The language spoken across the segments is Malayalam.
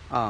ആ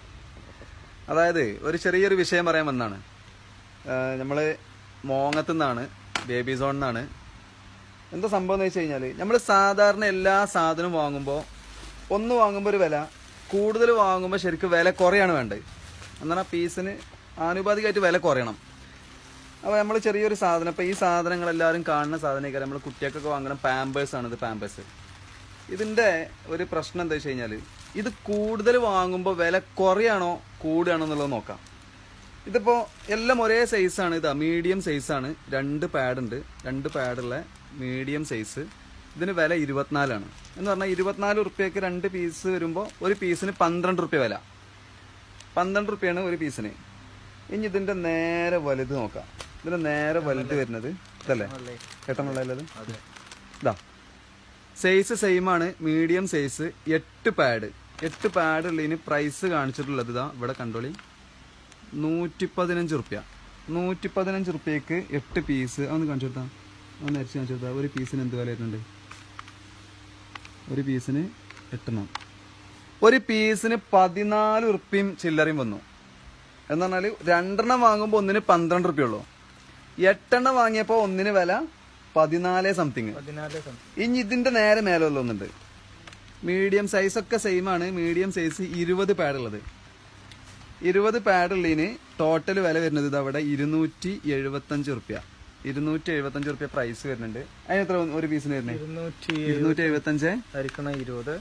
അതായത് ഒരു ചെറിയൊരു വിഷയം പറയാൻ വന്നാണ് നമ്മൾ മോങ്ങത്തു നിന്നാണ് ബേബി സോൺ നിന്നാണ് എന്താ സംഭവം എന്ന് വെച്ച് കഴിഞ്ഞാൽ നമ്മൾ സാധാരണ എല്ലാ സാധനവും വാങ്ങുമ്പോൾ ഒന്ന് വാങ്ങുമ്പോൾ ഒരു വില കൂടുതൽ വാങ്ങുമ്പോൾ ശരിക്കും വില കുറയാണ് വേണ്ടത് എന്നാൽ പീസിന് ആനുപാതികമായിട്ട് വില കുറയണം അപ്പോൾ നമ്മൾ ചെറിയൊരു സാധനം ഇപ്പോൾ ഈ സാധനങ്ങൾ എല്ലാവരും കാണുന്ന സാധനമൊക്കെ നമ്മൾ കുട്ടികൾക്കൊക്കെ വാങ്ങണം പാമ്പേഴ്സ് ആണ് ഇത് പാമ്പേഴ്സ് ഇതിന്റെ ഒരു പ്രശ്നം എന്താ വെച്ച് കഴിഞ്ഞാൽ ഇത് കൂടുതൽ വാങ്ങുമ്പോൾ വില കുറയാണോ കൂടുകയാണോ എന്നുള്ളത് നോക്കാം ഇതിപ്പോ എല്ലാം ഒരേ സൈസാണ് ഇതാ മീഡിയം സൈസാണ് രണ്ട് പാഡ് ഉണ്ട് രണ്ട് പാഡുള്ള മീഡിയം സൈസ് ഇതിന് വില ഇരുപത്തിനാലാണ് എന്ന് പറഞ്ഞാൽ ഇരുപത്തിനാല് ഉറുപ്പ്യക്ക് രണ്ട് പീസ് വരുമ്പോൾ ഒരു പീസിന് പന്ത്രണ്ട് റുപ്യ വില പന്ത്രണ്ട് റുപ്യാണ് ഒരു പീസിന് ഇനി ഇതിന്റെ നേരെ വലുത് നോക്കാം ഇതിന്റെ നേരെ വലുത് വരുന്നത് ഇതല്ലേ എട്ടെണ്ണുള്ളത് ഇതാ സൈസ് സെയിം ആണ് മീഡിയം സൈസ് എട്ട് പാഡ് എട്ട് പാഡ് ഉള്ളതിന് പ്രൈസ് കാണിച്ചിട്ടുള്ളത് ഇതാ ഇവിടെ കണ്ടോളി നൂറ്റി പതിനഞ്ച് റുപ്യ നൂറ്റി പതിനഞ്ച് റുപ്യക്ക് എട്ട് പീസ് അതൊന്ന് കാണിച്ചു കൊടുത്താ ഒന്ന് അരിച്ച് കാണിച്ചു കൊടുത്താ ഒരു പീസിന് എന്ത് വില വരുന്നുണ്ട് ഒരു പീസിന് എട്ടെണ്ണം ഒരു പീസിന് പതിനാല് ഉറുപ്പ്യം ചില്ലറയും വന്നു എന്ന് പറഞ്ഞാൽ രണ്ടെണ്ണം വാങ്ങുമ്പോൾ ഒന്നിന് പന്ത്രണ്ട് റുപ്യ ഉള്ളൂ എട്ടെണ്ണം വാങ്ങിയപ്പോൾ ഒന്നിന് വില പതിനാല് സംതിങ് പതിനാല് ഇനി ഇതിന്റെ നേരെ മേലുള്ള ഒന്നുണ്ട് മീഡിയം സൈസ് ഒക്കെ സെയിം ആണ് മീഡിയം സൈസ് ഇരുപത് പാഡ് ഉള്ളത് ഇരുപത് പാഡ് ഉള്ളതിന് ടോട്ടൽ വില വരുന്നത് ഇത് അവിടെ ഇരുന്നൂറ്റി എഴുപത്തഞ്ച് റുപ്യ ഇരുന്നൂറ്റി എഴുപത്തഞ്ച് റുപ്യ പ്രൈസ് വരുന്നുണ്ട് അതിന് എത്ര ഒരു പീസിന് വരുന്നത് ഇരുന്നൂറ്റി ഇരുന്നൂറ്റി എഴുപത്തഞ്ച് ഹരിക്കണ ഇരുപത്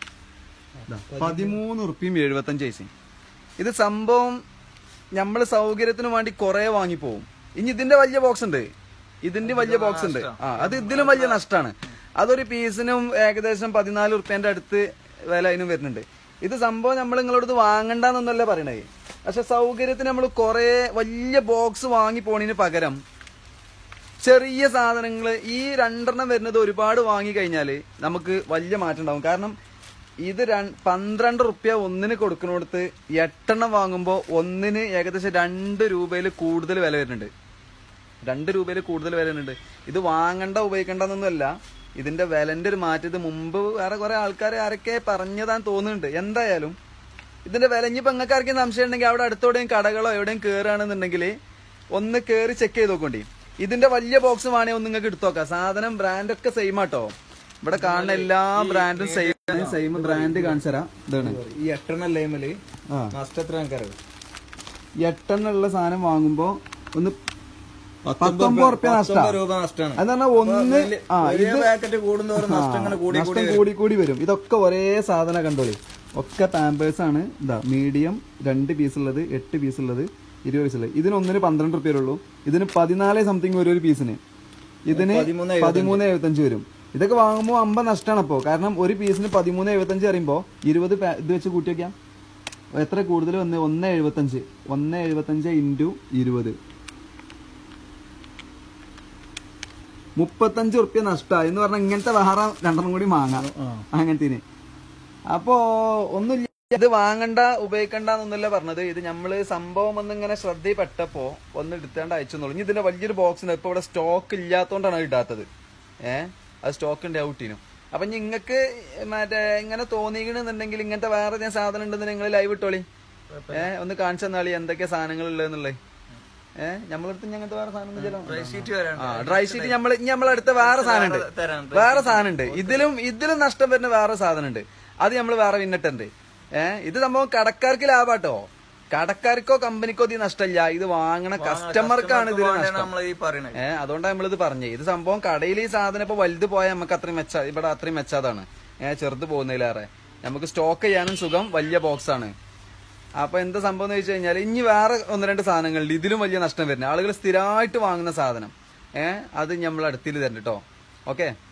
പതിമൂന്ന് റുപ്യയും എഴുപത്തഞ്ച് പൈസയും ഇത് സംഭവം നമ്മൾ സൗകര്യത്തിന് വേണ്ടി കുറെ വാങ്ങിപ്പോവും ഇനി ഇതിന്റെ വലിയ ബോക്സ് ഉണ്ട് ഇതിന്റെ വലിയ ബോക്സ് ഉണ്ട് ആ അത് ഇതിലും വലിയ നഷ്ടമാണ് അതൊരു പീസിനും ഏകദേശം പതിനാല് റുപ്യന്റെ അടുത്ത് വില അതിനും വരുന്നുണ്ട് ഇത് സംഭവം നമ്മൾ നിങ്ങളോട് വാങ്ങണ്ടെന്നൊന്നല്ല പറയണേ പക്ഷെ സൗകര്യത്തിന് നമ്മൾ കുറെ വലിയ ബോക്സ് വാങ്ങി പോണതിന് പകരം ചെറിയ സാധനങ്ങൾ ഈ രണ്ടെണ്ണം വരുന്നത് ഒരുപാട് വാങ്ങി കഴിഞ്ഞാൽ നമുക്ക് വലിയ മാറ്റം ഉണ്ടാവും കാരണം ഇത് രൺ- പന്ത്രണ്ട് റുപ്യ ഒന്നിന് കൊടുക്കുന്നിടത്ത് എട്ടെണ്ണം വാങ്ങുമ്പോൾ ഒന്നിന് ഏകദേശം രണ്ട് രൂപയിൽ കൂടുതൽ വില വരുന്നുണ്ട് രണ്ട് രൂപയിൽ കൂടുതൽ വില വരുന്നുണ്ട് ഇത് വാങ്ങണ്ട ഉപയോഗിക്കണ്ടെന്നൊന്നുമല്ല ഇതിന്റെ വിലന്റെ ഒരു മാറ്റം ഇത് മുമ്പ് വേറെ കുറെ ആൾക്കാർ ആരൊക്കെ പറഞ്ഞതാന്ന് തോന്നുന്നുണ്ട് എന്തായാലും ഇതിന്റെ വില ഇനിയിപ്പോ നിങ്ങൾക്ക് ആർക്കും സംശയം ഉണ്ടെങ്കിൽ അവിടെ അടുത്തോടെയും കടകളോ എവിടെയും കയറുകയാണെന്നുണ്ടെങ്കിൽ ഒന്ന് കയറി ചെക്ക് ചെയ്ത് നോക്കണ്ടി ഇതിന്റെ വലിയ ബോക്സ് വേണേ ഒന്ന് നിങ്ങൾക്ക് എടുത്തു നോക്കാം സാധനം ബ്രാൻഡ് ഒക്കെ സെയിം ആട്ടോ ഇവിടെ കാണുന്ന എല്ലാ ബ്രാൻഡും സെയിം സെയിം ബ്രാൻഡ് കാണിച്ചു തരാം ഇതാണ് ഈ എട്ടെണ്ണ ലൈമല് ആ നഷ്ടം എത്ര ആൾക്കാരോ എട്ടെണ്ണുള്ള സാധനം വാങ്ങുമ്പോ ഒന്ന് പത്തൊമ്പത് ഉറുപ്പ്യ നഷ്ടം രൂപ നഷ്ടമാണ് എന്ന് പറഞ്ഞാൽ ഒന്ന് ആ ഇത് പാക്കറ്റ് കൂടുന്നവരും നഷ്ടം ഇങ്ങനെ കൂടി നഷ്ടം കൂടി കൂടി വരും ഇതൊക്കെ ഒരേ സാധനം കണ്ടോളി ഒക്കെ പാമ്പേഴ്സ് ആണ് ഇതാ മീഡിയം രണ്ട് പീസ് ഉള്ളത് എട്ട് പീസ് ഉള്ളത് ഇരുപത് പീസ് ഉള്ളത് ഇതിന് ഒന്നിന് പന്ത്രണ്ട് റുപ്യ ഉള്ളൂ ഇതിന് പതിനാല് സംതിങ് വരും ഒരു പീസിന് ഇതിന് പതിമൂന്ന് പതിമൂന്ന് എഴുപത്തഞ്ച് വരും ഇതൊക്കെ വാങ്ങുമ്പോൾ അമ്പത് നഷ്ടമാണ് അപ്പോൾ കാരണം ഒരു പീസിന് പതിമൂന്ന് എഴുപത്തഞ്ച് അറിയുമ്പോൾ ഇരുപത് പാ- ഇത് വെച്ച് കൂട്ടി വെക്കാം എത്ര കൂടുതൽ വന്ന് ഒന്ന് എഴുപത്തഞ്ച് ഒന്ന് എഴുപത്തഞ്ച് ഇൻറ്റു ഇരുപത് മുപ്പത്തഞ്ച് ഉറുപ്പ്യ നഷ്ടമായി എന്ന് പറഞ്ഞാൽ ഇങ്ങനത്തെ വേറെ രണ്ടെണ്ണം കൂടി വാങ്ങാം അങ്ങനത്തിന് അപ്പോ ഒന്നുമില്ല ഇത് വാങ്ങണ്ട ഉപയോഗിക്കണ്ട എന്നൊന്നുമല്ല പറഞ്ഞത് ഇത് നമ്മള് സംഭവം ഒന്ന് ഇങ്ങനെ ശ്രദ്ധയിൽപ്പെട്ടപ്പോ ഒന്ന് എടുത്താണ്ട് അയച്ചെന്നുള്ളൂ ഇനി ഇതിന്റെ വലിയൊരു ബോക്സ് ഉണ്ട് ഇപ്പൊ ഇവിടെ സ്റ്റോക്ക് ഇല്ലാത്തോണ്ടാണ് അത് ഇടാത്തത് ഏഹ് അത് സ്റ്റോക്ക് ഉണ്ട് ഔട്ടിനും അപ്പൊ നിങ്ങൾക്ക് മറ്റേ ഇങ്ങനെ തോന്നിക്കണെന്നുണ്ടെങ്കിൽ ഇങ്ങനത്തെ വേറെ ഏതെങ്കിലും സാധനം ഉണ്ടെന്ന് നിങ്ങൾ ലൈവ് ഇട്ടോളി ഏഹ് ഒന്ന് കാണിച്ചു തന്നാളി എന്തൊക്കെയാ സാധനങ്ങൾ ഉള്ളതെന്നുള്ളത് ഏഹ് നമ്മളടുത്ത് ഞങ്ങനത്തെ വേറെ സാധനം ഷീറ്റ് വരാൻ ആ ഡ്രൈ ഷീറ്റ് നമ്മൾ ഇനി നമ്മളടുത്ത് വേറെ സാധനം ഉണ്ട് തരാം വേറെ സാധനം ഉണ്ട് ഇതിലും ഇതിലും നഷ്ടം വരുന്ന വേറെ സാധനം ഉണ്ട് അത് നമ്മൾ വേറെ പിന്നിട്ടുണ്ട് ഏഹ് ഇത് സംഭവം കടക്കാർക്ക് ലാഭാട്ടോ കടക്കാർക്കോ കമ്പനിക്കോ ഇത് നഷ്ടമില്ല ഇത് വാങ്ങണ കസ്റ്റമർക്കാണ് ഇതിൽ നഷ്ടം നമ്മൾ ഈ പറയണത് ഏഹ് അതുകൊണ്ടാണ് നമ്മളിത് പറഞ്ഞത് ഇത് സംഭവം കടയിൽ ഈ സാധനം ഇപ്പൊ വലുത് പോയാൽ നമുക്ക് അത്രയും മെച്ച ഇവിടെ അത്രയും മെച്ചാതാണ് ഏഹ് ചെറുത് പോകുന്നതിലേറെ നമുക്ക് സ്റ്റോക്ക് ചെയ്യാനും സുഖം വലിയ ബോക്സ് ആണ് അപ്പൊ എന്താ സംഭവം എന്ന് വെച്ച് കഴിഞ്ഞാൽ ഇനി വേറെ ഒന്ന് രണ്ട് സാധനങ്ങളുണ്ട് ഇതിലും വലിയ നഷ്ടം വരുന്നത് ആളുകൾ സ്ഥിരമായിട്ട് വാങ്ങുന്ന സാധനം ഏഹ് അത് നമ്മൾ അടുത്തിൽ തരണം കേട്ടോ ഓക്കെ